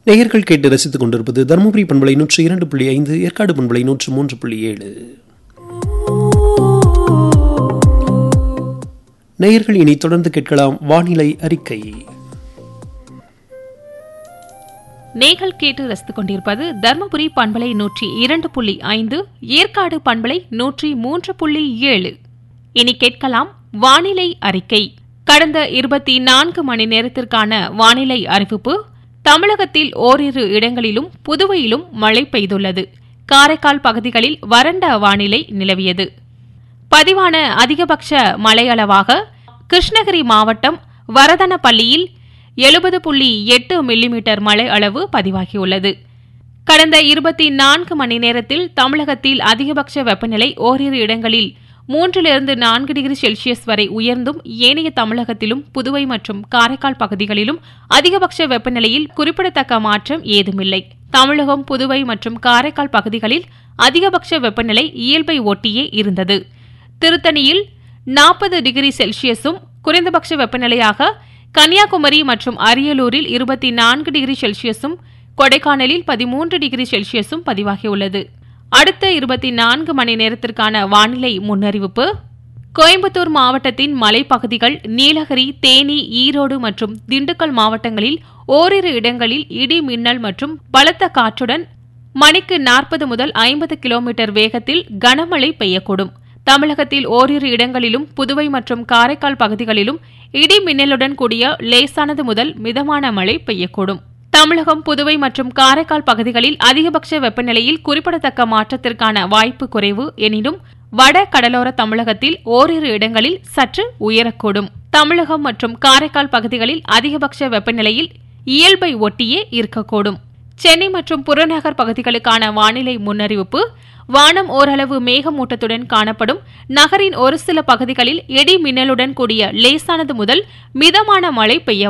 நேயர்கள் கேட்டு ரசித்துக் கொண்டிருப்பது தருமபுரி பண்பலை நூற்றி இரண்டு புள்ளி ஐந்து ஏற்காடு பண்பலை நூற்று மூன்று புள்ளி ஏழு நேயர்கள் இனி தொடர்ந்து கேட்கலாம் வானிலை அறிக்கை நேர்கள் கேட்டு ரசித்துக் கொண்டிருப்பது தர்மபுரி பண்பலை நூற்றி இரண்டு புள்ளி ஐந்து ஏற்காடு பண்பலை நூற்றி மூன்று புள்ளி ஏழு இனி கேட்கலாம் வானிலை அறிக்கை கடந்த இருபத்தி நான்கு மணி நேரத்திற்கான வானிலை அறிவிப்பு தமிழகத்தில் ஓரிரு இடங்களிலும் புதுவையிலும் மழை பெய்துள்ளது காரைக்கால் பகுதிகளில் வறண்ட வானிலை நிலவியது பதிவான அதிகபட்ச மழையளவாக கிருஷ்ணகிரி மாவட்டம் வரதனப்பள்ளியில் எழுபது புள்ளி எட்டு மில்லிமீட்டர் மழை அளவு பதிவாகியுள்ளது கடந்த இருபத்தி நான்கு மணி நேரத்தில் தமிழகத்தில் அதிகபட்ச வெப்பநிலை ஓரிரு இடங்களில் மூன்றிலிருந்து நான்கு டிகிரி செல்சியஸ் வரை உயர்ந்தும் ஏனைய தமிழகத்திலும் புதுவை மற்றும் காரைக்கால் பகுதிகளிலும் அதிகபட்ச வெப்பநிலையில் குறிப்பிடத்தக்க மாற்றம் ஏதுமில்லை தமிழகம் புதுவை மற்றும் காரைக்கால் பகுதிகளில் அதிகபட்ச வெப்பநிலை இயல்பை ஒட்டியே இருந்தது திருத்தணியில் நாற்பது டிகிரி செல்சியஸும் குறைந்தபட்ச வெப்பநிலையாக கன்னியாகுமரி மற்றும் அரியலூரில் இருபத்தி நான்கு டிகிரி செல்சியஸும் கொடைக்கானலில் பதிமூன்று டிகிரி செல்சியஸும் பதிவாகியுள்ளது அடுத்த இருபத்தி நான்கு மணி நேரத்திற்கான வானிலை முன்னறிவிப்பு கோயம்புத்தூர் மாவட்டத்தின் மலைப்பகுதிகள் நீலகிரி தேனி ஈரோடு மற்றும் திண்டுக்கல் மாவட்டங்களில் ஓரிரு இடங்களில் இடி மின்னல் மற்றும் பலத்த காற்றுடன் மணிக்கு நாற்பது முதல் ஐம்பது கிலோமீட்டர் வேகத்தில் கனமழை பெய்யக்கூடும் தமிழகத்தில் ஓரிரு இடங்களிலும் புதுவை மற்றும் காரைக்கால் பகுதிகளிலும் இடி மின்னலுடன் கூடிய லேசானது முதல் மிதமான மழை பெய்யக்கூடும் தமிழகம் புதுவை மற்றும் காரைக்கால் பகுதிகளில் அதிகபட்ச வெப்பநிலையில் குறிப்பிடத்தக்க மாற்றத்திற்கான வாய்ப்பு குறைவு எனினும் வட கடலோர தமிழகத்தில் ஓரிரு இடங்களில் சற்று உயரக்கூடும் தமிழகம் மற்றும் காரைக்கால் பகுதிகளில் அதிகபட்ச வெப்பநிலையில் இயல்பை ஒட்டியே இருக்கக்கூடும் சென்னை மற்றும் புறநகர் பகுதிகளுக்கான வானிலை முன்னறிவிப்பு வானம் ஓரளவு மேகமூட்டத்துடன் காணப்படும் நகரின் ஒரு சில பகுதிகளில் இடி மின்னலுடன் கூடிய லேசானது முதல் மிதமான மழை பெய்ய